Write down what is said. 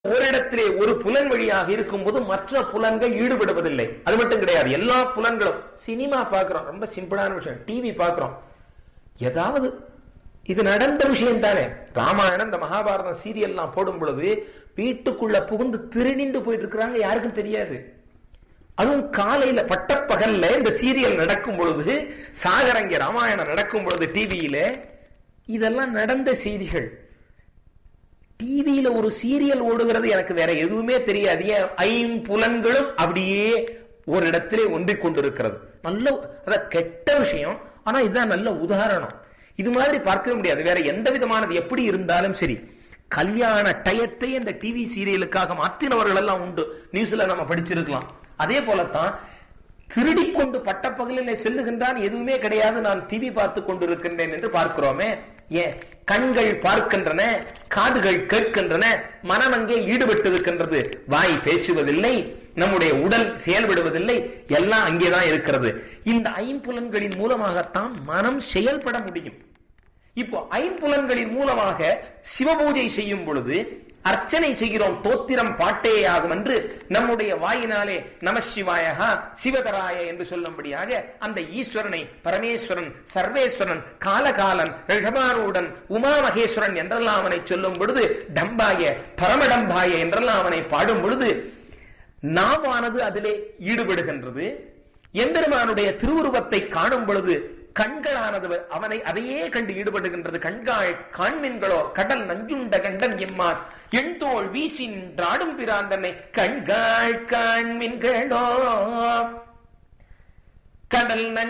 ஓரிடத்திலே ஒரு புலன் வழியாக இருக்கும்போது மற்ற புலன்கள் ஈடுபடுவதில்லை அது மட்டும் கிடையாது எல்லா புலன்களும் சினிமா பார்க்கிறோம் ரொம்ப சிம்பிளான விஷயம் டிவி பார்க்கிறோம் ஏதாவது இது நடந்த விஷயம் தானே ராமாயணம் இந்த மகாபாரதம் சீரியல்லாம் போடும் பொழுது வீட்டுக்குள்ள புகுந்து திருநின்று போயிட்டு இருக்கிறாங்க யாருக்கும் தெரியாது அதுவும் காலையில பட்டப்பகல்ல இந்த சீரியல் நடக்கும் பொழுது சாகரங்க ராமாயணம் நடக்கும் பொழுது டிவியில இதெல்லாம் நடந்த செய்திகள் டிவியில ஒரு சீரியல் ஓடுகிறது எனக்கு வேற எதுவுமே தெரியாது ஏன் ஐம்புலன்களும் அப்படியே ஒரு இடத்திலே ஒன்றிக் கொண்டிருக்கிறது நல்ல அத கெட்ட விஷயம் ஆனா இதுதான் நல்ல உதாரணம் இது மாதிரி பார்க்கவே முடியாது வேற எந்த விதமானது எப்படி இருந்தாலும் சரி கல்யாண டயத்தை இந்த டிவி சீரியலுக்காக மாற்றினவர்கள் எல்லாம் உண்டு நியூஸ்ல நம்ம படிச்சிருக்கலாம் அதே போலத்தான் திருடிக்கொண்டு பட்டப்பகலிலே செல்லுகின்றான் எதுவுமே கிடையாது நான் டிவி பார்த்து கொண்டிருக்கின்றேன் என்று பார்க்கிறோமே ஏன் கண்கள் பார்க்கின்றன காதுகள் கேட்கின்றன மனம் அங்கே ஈடுபட்டு இருக்கின்றது வாய் பேசுவதில்லை நம்முடைய உடல் செயல்படுவதில்லை எல்லாம் அங்கேதான் இருக்கிறது இந்த ஐம்புலன்களின் மூலமாகத்தான் மனம் செயல்பட முடியும் இப்போ ஐம்புலன்களின் மூலமாக சிவபூஜை செய்யும் பொழுது அர்ச்சனை செய்கிறோம் தோத்திரம் பாட்டே ஆகும் என்று நம்முடைய வாயினாலே நமசிவாயகா சிவதராய என்று சொல்லும்படியாக அந்த ஈஸ்வரனை பரமேஸ்வரன் சர்வேஸ்வரன் காலகாலன் ரிஷபாரூடன் உமா மகேஸ்வரன் என்றெல்லாம் அவனை சொல்லும் பொழுது டம்பாய பரமடம்பாய என்றெல்லாம் அவனை பாடும் பொழுது நாமானது அதிலே ஈடுபடுகின்றது எம்பெருமானுடைய திருவுருவத்தை காணும் பொழுது கண்களானது அவனை அதையே கண்டு ஈடுபடுகின்றது கண்காள் காண்மின்களோ கடல் நஞ்சுண்ட கண்டன் எம்மான் எண்தோள் வீசின்றாடும் பிராந்தனை கண்காள் காண்மின்களோ கடல் நஞ்சு